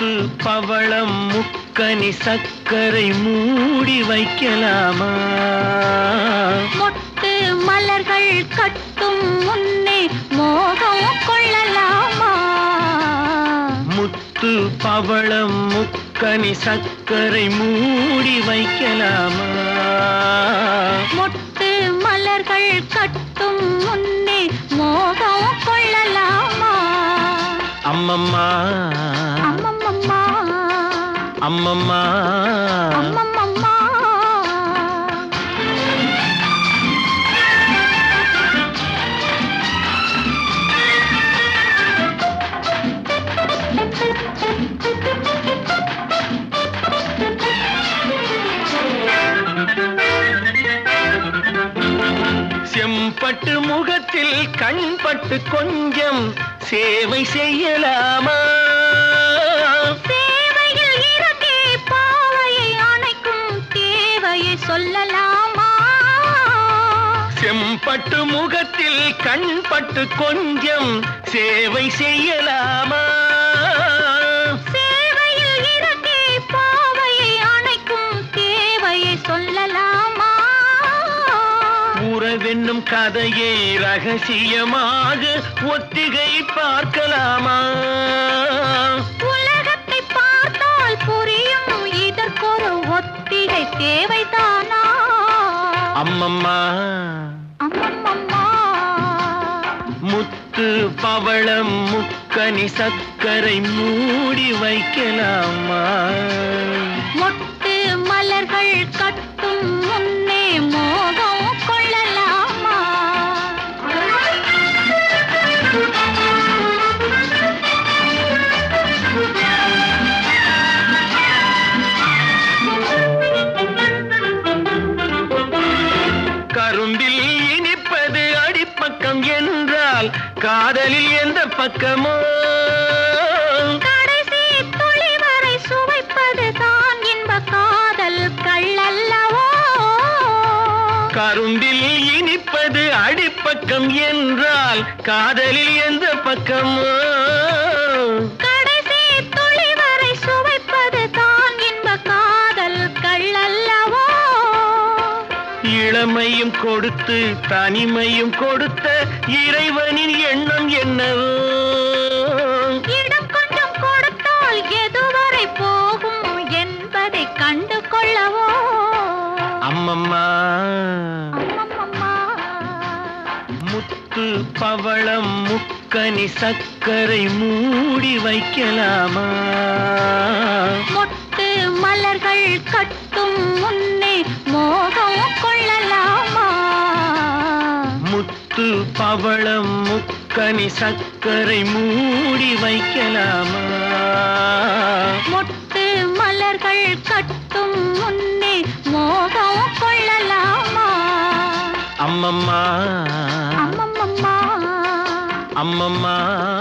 முத்து பவளம் முக்கனி சர்க்கரை மூடி வைக்கலாமா மொட்டு மலர்கள் கட்டும் முன்னே மோகம் கொள்ளலாமா முத்து பவளம் முக்கனி சர்க்கரை மூடி வைக்கலாமா மொட்டு மலர்கள் கட்டும் முன்னே மோகம் கொள்ளலாமா அம்மம்மா அம்மம்மம்மா அம்மம்மா அம்மம்மம்மா செம்பட்டு முகத்தில் கண்பட்டு கொஞ்சம் சேவை செய்யலாமா சேவையில் இறங்கி பாவையை அணைக்கும் தேவையை சொல்லலாமா செம்பட்டு முகத்தில் கண்பட்டு கொஞ்சம் சேவை செய்யலாமா சேவையில் இறங்கி பாவையை அணைக்கும் தேவையை சொல்லலாமா உறவென்னும் கதையை ரகசியமாக ஒத்திகை பார்க்கலாமா உலகத்தை பார்த்தால் புரியும் இதற்கொரு ஒத்திகை தேவைதானா அம்மம்மா அம்மம்மம்மா முத்து பவளம் முக்கனி சர்க்கரை மூடி வைக்கலாமா மொட்டு மலர்கள் கட்டும் முன்னே மோகம் கொள்ளலாமா கரும்பில் இனிப்பது அடிப்பக்கம் என்றால் காதலில் எந்த பக்கமோ கடைசி துளி வரை சுவைப்பது தான் இன்ப காதல் கள்ளல்லவோ கரும்பில் இனிப்பது அடிப்பக்கம் என்றால் காதலில் எந்த பக்கமோ கடைசி துளி வரை சுவைப்பது தான் இன்ப காதல் கள்ளல்லவோ இளமையும் கொடுத்து தனிமையும் கொடுத்த இறைவனின் எண்ணம் என்னவோ இடம் கொஞ்சம் கொடுத்தால் எதுவரை போகும் என்பதை கண்டு கொள்ளவோ அம்மம்மா அம்மம்மம்மா முத்து பவளம் முக்கனி சர்க்கரை மூடி வைக்கலாமா மொட்டு மலர்கள் கட்டும் முன்னே மோகம் கொள்ளலாமா முத்து பவளம் முக்கனி சர்க்கரை மூடி வைக்கலாமா மொட்டு மலர்கள் கட்டும் முன்னே மோகம் கொள்ளலாமா அம்மம்மா அம்மம்மம்மா அம்மம்மா